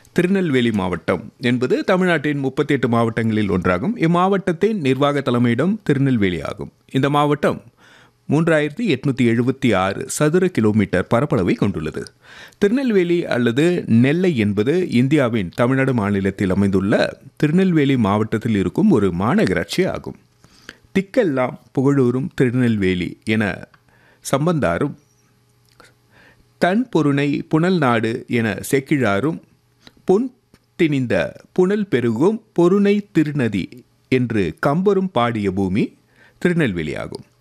திருநெல்வேலி மாவட்டம் என்பது தமிழ்நாட்டின் முப்பத்தி எட்டு மாவட்டங்களில் ஒன்றாகும் இம்மாவட்டத்தின் நிர்வாக தலைமையிடம் திருநெல்வேலி ஆகும் இந்த மாவட்டம் மூன்றாயிரத்தி எட்நூத்தி எழுபத்தி ஆறு சதுர கிலோமீட்டர் பரப்பளவை கொண்டுள்ளது திருநெல்வேலி அல்லது நெல்லை என்பது இந்தியாவின் தமிழ்நாடு மாநிலத்தில் அமைந்துள்ள திருநெல்வேலி மாவட்டத்தில் இருக்கும் ஒரு மாநகராட்சி ஆகும் திக்கெல்லாம் புகழூரும் திருநெல்வேலி என சம்பந்தாரும் தன் பொருணை புனல் நாடு என செக்கிழாரும் பொன் திணிந்த புனல் பெருகும் பொருணை திருநதி என்று கம்பரும் பாடிய பூமி திருநெல்வேலி ஆகும்